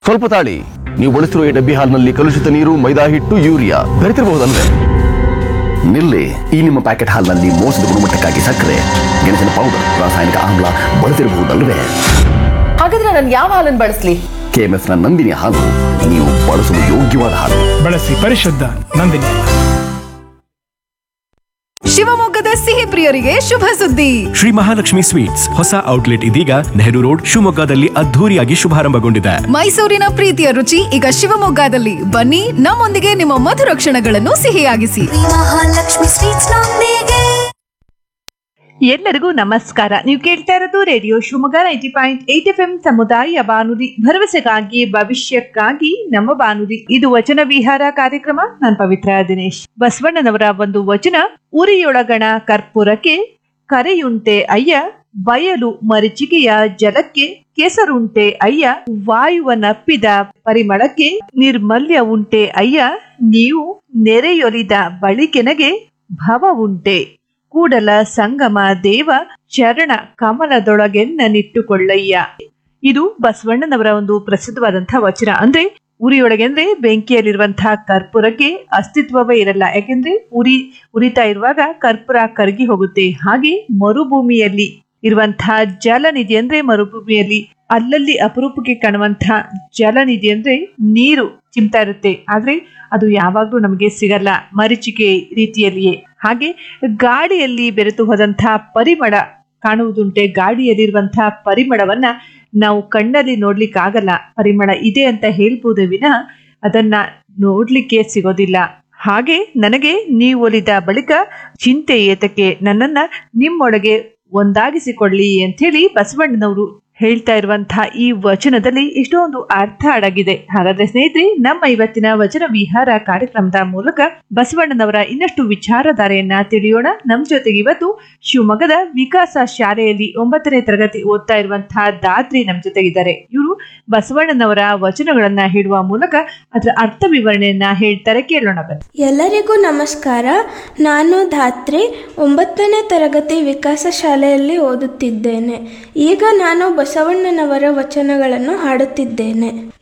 ಸ್ವಲ್ಪ ತಾಳಿ ನೀವು ಬಳಸಿರುವ ಈ ಡಬ್ಬಿ ಹಾಲ್ನಲ್ಲಿ ಕಲುಷಿತ ನೀರು ಮೈದಾ ಹಿಟ್ಟು ಯೂರಿಯಾ ಬೆರೆತಿರಬಹುದಲ್ವೇ ನಿಲ್ಲಿ ಈ ನಿಮ್ಮ ಪ್ಯಾಕೆಟ್ ಹಾಲ್ನಲ್ಲಿ ಮೋಸದ ಗುಣಮಟ್ಟಕ್ಕಾಗಿ ಸಕ್ಕರೆ ಗೆಣಸಿನ ಪೌಡರ್ ರಾಸಾಯನಿಕ ಆಮ್ಲ ಬಳಸಿರಬಹುದಲ್ವೇ ಹಾಗಾದ್ರೆ ನಾನು ಯಾವ ಹಾಲನ್ನು ಬಳಸ್ಲಿ ಕೆಎಂಎಫ್ನ ನಂದಿನಿ ಹಾಲು ನೀವು ಬಳಸಲು ಯೋಗ್ಯವಾದ ಹಾಲು ಬಳಸಿ ಪರಿಶುದ್ಧ ನಂದಿನಿ ಶಿವಮೊಗ್ಗದ ಸಿಹಿ ಪ್ರಿಯರಿಗೆ ಶುಭ ಸುದ್ದಿ ಶ್ರೀ ಮಹಾಲಕ್ಷ್ಮಿ ಸ್ವೀಟ್ಸ್ ಹೊಸ ಔಟ್ಲೆಟ್ ಇದೀಗ ನೆಹರು ರೋಡ್ ಶಿವಮೊಗ್ಗದಲ್ಲಿ ಅದ್ಧೂರಿಯಾಗಿ ಶುಭಾರಂಭಗೊಂಡಿದೆ ಮೈಸೂರಿನ ಪ್ರೀತಿಯ ರುಚಿ ಈಗ ಶಿವಮೊಗ್ಗದಲ್ಲಿ ಬನ್ನಿ ನಮ್ಮೊಂದಿಗೆ ನಿಮ್ಮ ಮಧುರ ಕ್ಷಣಗಳನ್ನು ಸಿಹಿಯಾಗಿಸಿ ಮಹಾಲಕ್ಷ್ಮಿ ಸ್ವೀಟ್ಸ್ ನೊಂದಿಗೆ ಎಲ್ಲರಿಗೂ ನಮಸ್ಕಾರ ನೀವು ಕೇಳ್ತಾ ಇರೋದು radio Shivamogga ninety point eight F M ಸಮುದಾಯ ಬಾನುಲಿ ಭರವಸೆಗಾಗಿ ಭವಿಷ್ಯಕ್ಕಾಗಿ ನಮ್ಮ ಬಾನುಲಿ ಇದು ವಚನ ವಿಹಾರ ಕಾರ್ಯಕ್ರಮ ನಾನು ಪವಿತ್ರ ದಿನೇಶ್ ಬಸವಣ್ಣನವರ ಒಂದು ವಚನ ಉರಿಯೊಳಗಣ ಕರ್ಪೂರಕ್ಕೆ ಕರೆಯುಂಟೆ ಅಯ್ಯ ಬಯಲು ಮರಿಚಿಕೆಯ ಜಲಕ್ಕೆ ಕೆಸರುಂಟೆ ಅಯ್ಯ ವಾಯುವನಪ್ಪಿದ ಪರಿಮಳಕ್ಕೆ ನಿರ್ಮಲ್ಯ ಉಂಟೆ ಅಯ್ಯ ನೀವು ನೆರೆಯೊಲಿದ ಬಳಿಕೆನಗೆ ಭವ ಉಂಟೆ ಕೂಡಲ ಸಂಗಮ ದೇವ ಚರಣ ಕಮಲದೊಳಗೆನ್ನ ನಿಟ್ಟುಕೊಳ್ಳಯ್ಯ ಇದು ಬಸವಣ್ಣನವರ ಒಂದು ಪ್ರಸಿದ್ಧವಾದಂತಹ ವಚನ ಅಂದ್ರೆ ಉರಿಯೊಳಗೆ ಅಂದ್ರೆ ಬೆಂಕಿಯಲ್ಲಿರುವಂತಹ ಕರ್ಪೂರಕ್ಕೆ ಅಸ್ತಿತ್ವವೇ ಇರಲ್ಲ ಯಾಕೆಂದ್ರೆ ಉರಿ ಉರಿತಾ ಇರುವಾಗ ಕರ್ಪೂರ ಕರಗಿ ಹೋಗುತ್ತೆ ಹಾಗೆ ಮರುಭೂಮಿಯಲ್ಲಿ ಇರುವಂತಹ ಜಲನಿಧಿ ಅಂದ್ರೆ ಮರುಭೂಮಿಯಲ್ಲಿ ಅಲ್ಲಲ್ಲಿ ಅಪರೂಪಕ್ಕೆ ಕಾಣುವಂತಹ ಜಲನಿಧಿ ಅಂದ್ರೆ ನೀರು ಚಿಮ್ತಾ ಇರುತ್ತೆ ಆದ್ರೆ ಅದು ಯಾವಾಗ್ಲೂ ನಮಗೆ ಸಿಗಲ್ಲ ಮರೀಚಿಕೆ ರೀತಿಯಲ್ಲಿಯೇ ಹಾಗೆ ಗಾಡಿಯಲ್ಲಿ ಬೆರೆತು ಹೋದಂತಹ ಪರಿಮಳ ಕಾಣುವುದುಂಟೆ ಗಾಡಿಯಲ್ಲಿರುವಂತಹ ಪರಿಮಳವನ್ನ ನಾವು ಕಣ್ಣಲ್ಲಿ ನೋಡ್ಲಿಕ್ಕಾಗಲ್ಲ ಪರಿಮಳ ಇದೆ ಅಂತ ಹೇಳ್ಬೋದು ವಿನಃ ಅದನ್ನ ನೋಡ್ಲಿಕ್ಕೆ ಸಿಗೋದಿಲ್ಲ ಹಾಗೆ ನನಗೆ ನೀವು ಒಲಿದ ಬಳಿಕ ಚಿಂತೆ ಏತಕ್ಕೆ ನನ್ನನ್ನ ನಿಮ್ಮೊಳಗೆ ಒಂದಾಗಿಸಿಕೊಳ್ಳಿ ಅಂಥೇಳಿ ಬಸವಣ್ಣನವರು ಹೇಳ್ತಾ ಇರುವಂತಹ ಈ ವಚನದಲ್ಲಿ ಎಷ್ಟೊಂದು ಅರ್ಥ ಅಡಗಿದೆ ಹಾಗಾದ್ರೆ ಸ್ನೇಹಿತರೆ ನಮ್ಮ ಇವತ್ತಿನ ವಚನ ವಿಹಾರ ಕಾರ್ಯಕ್ರಮದ ಮೂಲಕ ಬಸವಣ್ಣನವರ ಇನ್ನಷ್ಟು ವಿಚಾರಧಾರೆಯನ್ನ ತಿಳಿಯೋಣ ನಮ್ ಜೊತೆಗೆ ಇವತ್ತು ಶಿವಮೊಗ್ಗದ ವಿಕಾಸ ಶಾಲೆಯಲ್ಲಿ ಒಂಬತ್ತನೇ ತರಗತಿ ಓದ್ತಾ ಇರುವಂತಹ ದಾತ್ರಿ ನಮ್ ಜೊತೆಗಿದ್ದಾರೆ ಇವರು ಬಸವಣ್ಣನವರ ವಚನಗಳನ್ನ ಹೇಳುವ ಮೂಲಕ ಅದರ ಅರ್ಥ ವಿವರಣೆಯನ್ನ ಹೇಳ್ತಾರೆ ಕೇಳೋಣ ಬನ್ನಿ ಎಲ್ಲರಿಗೂ ನಮಸ್ಕಾರ ನಾನು ಧಾತ್ರಿ ಒಂಬತ್ತನೇ ತರಗತಿ ವಿಕಾಸ ಶಾಲೆಯಲ್ಲಿ ಓದುತ್ತಿದ್ದೇನೆ ಈಗ ನಾನು ಬಸವಣ್ಣನವರ ವಚನಗಳನ್ನು ಹಾಡುತ್ತಿದ್ದೇನೆ